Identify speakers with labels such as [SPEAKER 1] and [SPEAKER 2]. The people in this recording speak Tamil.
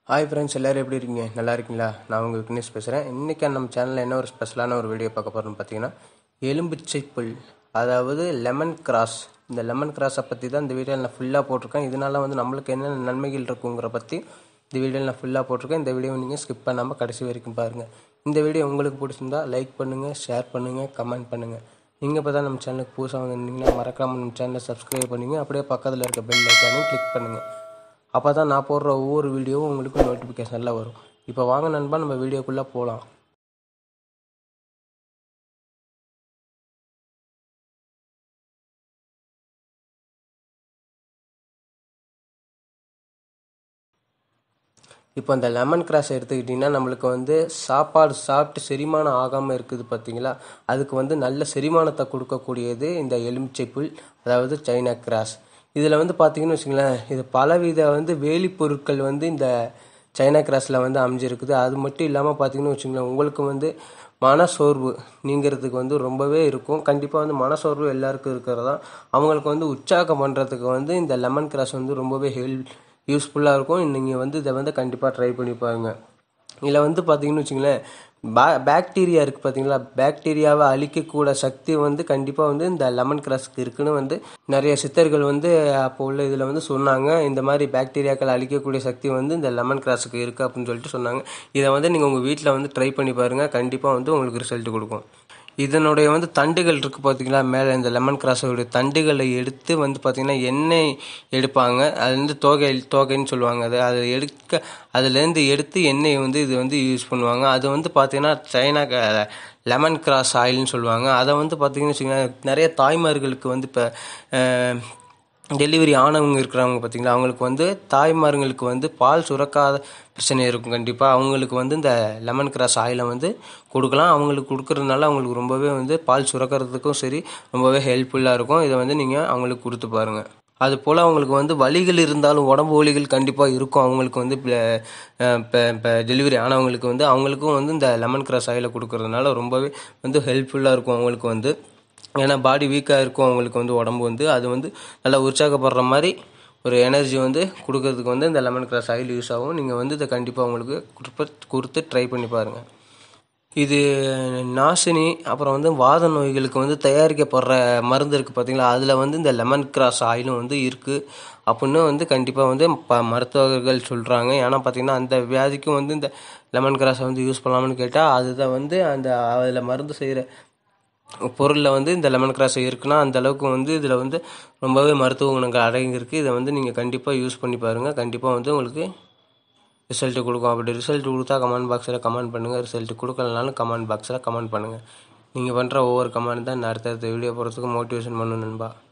[SPEAKER 1] ஹாய் ஃப்ரெண்ட்ஸ் எல்லோரும் எப்படி இருக்கீங்க நல்லா இருக்கீங்களா நான் உங்கள் விக்னேஷ் பேசுகிறேன் இன்றைக்கி நம்ம சேனலில் என்ன ஒரு ஸ்பெஷலான ஒரு வீடியோ பார்க்க போகிறோம்னு பார்த்தீங்கன்னா எலும்புச்சை புல் அதாவது லெமன் கிராஸ் இந்த லெமன் கிராஸை பற்றி தான் இந்த வீடியோவில் நான் ஃபுல்லாக போட்டிருக்கேன் இதனால் வந்து நம்மளுக்கு என்னென்ன நன்மைகள் இருக்குங்கிற பற்றி இந்த வீடியோவில் நான் ஃபுல்லாக போட்டிருக்கேன் இந்த வீடியோவை நீங்கள் ஸ்கிப் பண்ணாமல் கடைசி வரைக்கும் பாருங்கள் இந்த வீடியோ உங்களுக்கு பிடிச்சிருந்தா லைக் பண்ணுங்கள் ஷேர் பண்ணுங்கள் கமெண்ட் பண்ணுங்கள் நீங்கள் இப்போ தான் நம்ம சேனலுக்கு புதுசாக வந்திருந்தீங்கன்னா மறக்காமல் நம்ம சேனலை சப்ஸ்கிரைப் பண்ணுங்க அப்படியே பக்கத்தில் இருக்க பெல் ஐக்கானையும் கிளிக் பண்ணுங்கள் அப்போ தான் நான் போடுற ஒவ்வொரு வீடியோவும் உங்களுக்கு நோட்டிஃபிகேஷனில் வரும் இப்போ வாங்க நண்பா நம்ம வீடியோக்குள்ளே போகலாம் இப்போ அந்த லெமன் கிராஸ் எடுத்துக்கிட்டிங்கன்னா நம்மளுக்கு வந்து சாப்பாடு சாப்பிட்டு செரிமானம் ஆகாமல் இருக்குது பார்த்தீங்களா அதுக்கு வந்து நல்ல செரிமானத்தை கொடுக்கக்கூடியது இந்த எலுமிச்சை புல் அதாவது சைனா கிராஸ் இதில் வந்து பார்த்தீங்கன்னு வச்சுங்களேன் இது பலவித வந்து வேலி பொருட்கள் வந்து இந்த சைனா கிராஸில் வந்து அமைஞ்சிருக்குது அது மட்டும் இல்லாமல் பார்த்தீங்கன்னு வச்சுங்களேன் உங்களுக்கு வந்து மனசோர்வு நீங்கிறதுக்கு வந்து ரொம்பவே இருக்கும் கண்டிப்பாக வந்து மனசோர்வு எல்லாருக்கும் இருக்கிறதா அவங்களுக்கு வந்து உற்சாகம் பண்ணுறதுக்கு வந்து இந்த லெமன் கிராஸ் வந்து ரொம்பவே ஹெல்ப் யூஸ்ஃபுல்லாக இருக்கும் நீங்கள் வந்து இதை வந்து கண்டிப்பாக ட்ரை பண்ணி பாருங்க இதில் வந்து பார்த்தீங்கன்னு வச்சுங்களேன் பா பாக்டீரியா இருக்குது பார்த்தீங்களா பாக்டீரியாவை அழிக்கக்கூட சக்தி வந்து கண்டிப்பாக வந்து இந்த லெமன் கிராஸ்க்கு இருக்குன்னு வந்து நிறைய சித்தர்கள் வந்து அப்போ உள்ள இதில் வந்து சொன்னாங்க இந்த மாதிரி பாக்டீரியாக்கள் அழிக்கக்கூடிய சக்தி வந்து இந்த லெமன் கிராஸுக்கு இருக்குது அப்படின்னு சொல்லிட்டு சொன்னாங்க இதை வந்து நீங்கள் உங்கள் வீட்டில் வந்து ட்ரை பண்ணி பாருங்கள் கண்டிப்பாக வந்து உங்களுக்கு ரிசல்ட் கொடுக்கும் இதனுடைய வந்து தண்டுகள் இருக்குது பார்த்தீங்களா மேலே இந்த லெமன் கிராஸோடைய தண்டுகளை எடுத்து வந்து பார்த்திங்கன்னா எண்ணெய் எடுப்பாங்க அது வந்து தோகை தோகைன்னு சொல்லுவாங்க அது அதை எடுக்க அதுலேருந்து எடுத்து எண்ணெய் வந்து இது வந்து யூஸ் பண்ணுவாங்க அது வந்து பார்த்திங்கன்னா சைனா லெமன் கிராஸ் ஆயில்னு சொல்லுவாங்க அதை வந்து பார்த்திங்கன்னு வச்சுக்கோங்களேன் நிறைய தாய்மார்களுக்கு வந்து இப்போ டெலிவரி ஆனவங்க இருக்கிறவங்க பார்த்தீங்களா அவங்களுக்கு வந்து தாய்மார்களுக்கு வந்து பால் சுரக்காத பிரச்சனை இருக்கும் கண்டிப்பாக அவங்களுக்கு வந்து இந்த லெமன் கிராஸ் ஆயிலை வந்து கொடுக்கலாம் அவங்களுக்கு கொடுக்கறதுனால அவங்களுக்கு ரொம்பவே வந்து பால் சுரக்கிறதுக்கும் சரி ரொம்பவே ஹெல்ப்ஃபுல்லாக இருக்கும் இதை வந்து நீங்கள் அவங்களுக்கு கொடுத்து பாருங்கள் அது போல் அவங்களுக்கு வந்து வலிகள் இருந்தாலும் உடம்பு வலிகள் கண்டிப்பாக இருக்கும் அவங்களுக்கு வந்து இப்போ இப்போ டெலிவரி ஆனவங்களுக்கு வந்து அவங்களுக்கும் வந்து இந்த லெமன் கிராஸ் ஆயிலை கொடுக்கறதுனால ரொம்பவே வந்து ஹெல்ப்ஃபுல்லாக இருக்கும் அவங்களுக்கு வந்து ஏன்னா பாடி வீக்காக இருக்கும் அவங்களுக்கு வந்து உடம்பு வந்து அது வந்து நல்லா உற்சாகப்படுற மாதிரி ஒரு எனர்ஜி வந்து கொடுக்கறதுக்கு வந்து இந்த லெமன் கிராஸ் ஆயில் யூஸ் ஆகும் நீங்கள் வந்து இதை கண்டிப்பாக உங்களுக்கு கொடுப்ப கொடுத்து ட்ரை பண்ணி பாருங்கள் இது நாசினி அப்புறம் வந்து வாத நோய்களுக்கு வந்து தயாரிக்கப்படுற மருந்து இருக்குது பார்த்தீங்களா அதில் வந்து இந்த லெமன் கிராஸ் ஆயிலும் வந்து இருக்குது அப்படின்னு வந்து கண்டிப்பாக வந்து ப மருத்துவர்கள் சொல்கிறாங்க ஏன்னா பார்த்தீங்கன்னா அந்த வியாதிக்கும் வந்து இந்த லெமன் கிராஸை வந்து யூஸ் பண்ணலாம்னு கேட்டால் அதுதான் வந்து அந்த அதில் மருந்து செய்கிற பொருளில் வந்து இந்த லெமன் கிராஸ் இருக்குன்னா அந்த அளவுக்கு வந்து இதில் வந்து ரொம்பவே மருத்துவ குணங்கள் அடங்கியிருக்கு இதை வந்து நீங்கள் கண்டிப்பாக யூஸ் பண்ணி பாருங்கள் கண்டிப்பாக வந்து உங்களுக்கு ரிசல்ட்டு கொடுக்கும் அப்படி ரிசல்ட் கொடுத்தா கமெண்ட் பாக்ஸில் கமெண்ட் பண்ணுங்கள் ரிசல்ட் கொடுக்கலனாலும் கமெண்ட் பாக்ஸில் கமெண்ட் பண்ணுங்கள் நீங்கள் பண்ணுற ஒவ்வொரு கமெண்ட் தான் நான் அடுத்தடுத்த வீடியோ போகிறதுக்கு மோட்டிவேஷன் பண்ணணும் நண்பா